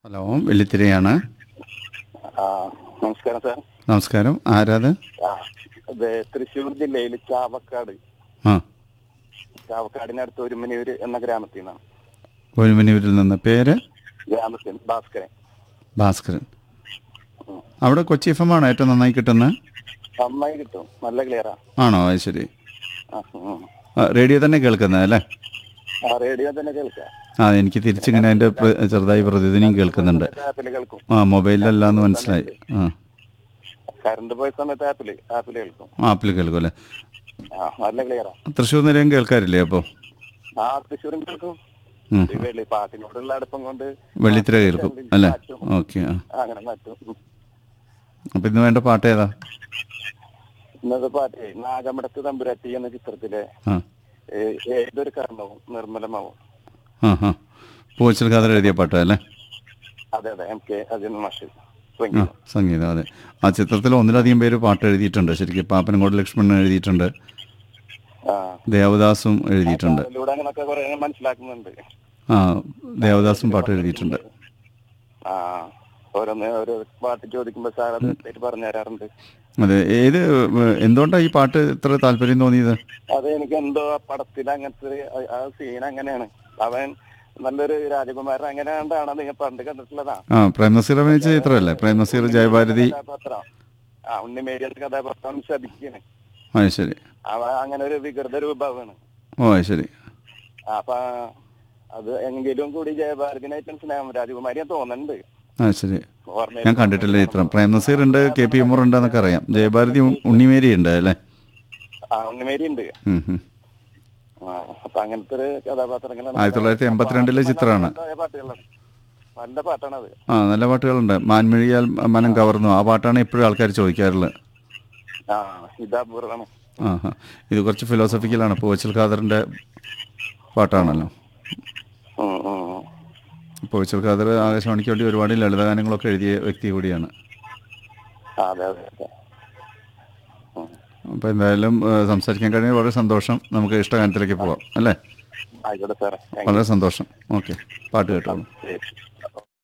Hello വെള്ളിത്തിരയാണ് ആ നമസ്കാരം sir നമസ്കാരം ആരാത് ആ ഇത് തൃശ്ശൂർ ജില്ലയിൽ ചാവക്കാട് ആ ചാവക്കാടിനടുത്ത് ഒരുമനിയൂര് എന്ന ഗ്രാമത്തിൽ നിന്നാണ് ഒരുമനിയൂരിൽ നിന്ന് പേര് ഗ്രാമത്തിൽ ഭാസ്കരൻ ഭാസ്കരൻ അവിടെ കൊച്ചി എഫ് എം ആണോ ഏറ്റവും നന്നായി കിട്ടുന്നത് നന്നായി കിട്ടും നല്ല ക്ലിയറാ ആണോ അത് ശരി ആ, ഉം. ആ, റേഡിയോ തന്നെ കേൾക്കുന്നത് അല്ലേ ആ റേഡിയോ തന്നെ കേൾക്കാം ആ എനിക്ക് തിരിച്ചിങ്ങനെ അതിൻ്റെ പ്ര- ചെറുതായി പ്രതിധ്വനിയും കേൾക്കുന്നുണ്ട് ആപ്പിൽ കേൾക്കും ആ മൊബൈലിലല്ല എന്ന് മനസ്സിലായി ആ കറണ്ട് പോയ സമയത്ത് ആപ്പിൽ ആപ്പിൽ കേൾക്കും ആപ്പിൽ കേൾക്കും അല്ലേ ആ നല്ല ക്ലിയറാ തൃശ്ശൂർ നിലയം കേൾക്കാറില്ലേ അപ്പോൾ ആ തൃശ്ശൂരും കേൾക്കും ഉം. ഈ വെള്ളി പാട്ടിനോടുള്ള അടുപ്പം കൊണ്ട് വെള്ളിത്തിര കേൾക്കും അല്ലേ ഓക്കെ ആ ആ, അങ്ങനെ മാറ്റും ഉം. അപ്പം ഇന്ന് വേണ്ട പാട്ട് ഏതാ ഇന്നത്തെ പാട്ട് നാഗമടത്ത് തമ്പുരാട്ടി എന്ന ചിത്രത്തിലെ ആ ഏ- ഏതൊരു കാരണവും നിർമ്മലമാവും ആ ആ പൂച്ചൽ ഖാദർ എഴുതിയ പാട്ട് അല്ലേ അതെ അതെ എം കെ അജിൻ മാഷ് ആ സംഗീതം അതെ ആ ചിത്രത്തിൽ ഒന്നിലധികം പേര് പാട്ട് എഴുതിയിട്ടുണ്ട് ശരിക്കും പാപ്പനങ്കോട് ലക്ഷ്മണൻ എഴുതിയിട്ടുണ്ട് ആ ദേവദാസും എഴുതിയിട്ടുണ്ട് അതിലൂടെ അങ്ങനൊക്കെ കുറെ മനസ്സിലാക്കുന്നുണ്ട് ആ ദേവദാസും പാട്ട് എഴുതിയിട്ടുണ്ട് ആ ഓരോന്ന് ഓരോ പാട്ട് ചോദിക്കുമ്പോ സാർ അത് കൃത്യമായിട്ട് പറഞ്ഞു തരാറുണ്ട് അതെ ഏത് എന്തുകൊണ്ടാണ് ഈ പാട്ട് ഇത്ര താല്പര്യം തോന്നിയത് അത് എനിക്ക് എന്തോ ആ പടത്തിൽ അങ്ങനത്തെ ഒരു- ആ- ആ സീൻ അങ്ങനെയാണ് അവൻ നല്ലൊരു രാജകുമാരൻ അങ്ങനെ കണ്ടാണ് നിങ്ങൾ പണ്ട് കണ്ടിട്ടുള്ളതാ ആ പ്രേം നസീർ അഭിനയിച്ച ചിത്രമല്ലേ പ്രേം നസീർ ജയഭാരതി കഥാപാത്രം ആ ഉണ്ണിമേരിയുടെ കഥാപാത്രം ശപിക്കാണ് ആ ശരി അവ അങ്ങനെ ഒരു വികൃത രൂപമാണ് ഓ അത് ശരി അപ്പൊ അത് എങ്കിലും കൂടി ജയഭാരതിനായിട്ടും സ്നേഹം രാജകുമാരിയെ തോന്നുന്നുണ്ട് ആ ശരി ഓർമ്മ ഞാൻ കണ്ടിട്ടില്ല ഈ ചിത്രം പ്രേം നസീർ ഉണ്ട് കെ പി ഉമർ ഉണ്ട് എന്നൊക്കെ അറിയാം ജയഭാരതി ഉ- ഉണ്ണിമേരി ഉണ്ട് അല്ലേ ആ ഉണ്ണിമേരി ഉണ്ട് ഉം, ഉം. ആ, അപ്പൊ അങ്ങനത്തെ ഒരു കഥാപാത്രങ്ങളാണ് ആയിരത്തി തൊള്ളായിരത്തി എൺപത്തിരണ്ടിലെ ചിത്രമാണ് നല്ല പാട്ടുകളാണ് നല്ല പാട്ടാണത് ആ നല്ല പാട്ടുകളുണ്ട് മാൻമിഴിയാൽ മനം കവർന്നു ആ പാട്ടാണ് ഇപ്പോഴും ആൾക്കാർ ചോദിക്കാറുള്ളത് ആ ഇതാപൂർവമാണ് ആ ആ ഇത് കുറച്ച് ഫിലോസഫിക്കലാണ് പോച്ചൽ ഖാദറിൻ്റെ പാട്ടാണല്ലോ ഉം, ഉം, ഉം. പോച്ചൽ ഖാദർ ആകാശവാണിക്ക് വേണ്ടി ഒരുപാട് ലളിതഗാനങ്ങളൊക്കെ എഴുതിയ വ്യക്തി കൂടിയാണ് ആ, അതെ അതെ അതെ ഉം. അപ്പോൾ എന്തായാലും ഏഹ്, സംസാരിക്കാൻ കഴിഞ്ഞാൽ വളരെ സന്തോഷം നമുക്ക് ഇഷ്ടഗാനത്തിലേക്ക് പോവാം അല്ലേ ആയിക്കോട്ടെ സാറേ വളരെ സന്തോഷം ഓക്കെ പാട്ട് കേട്ടോളൂ ശരി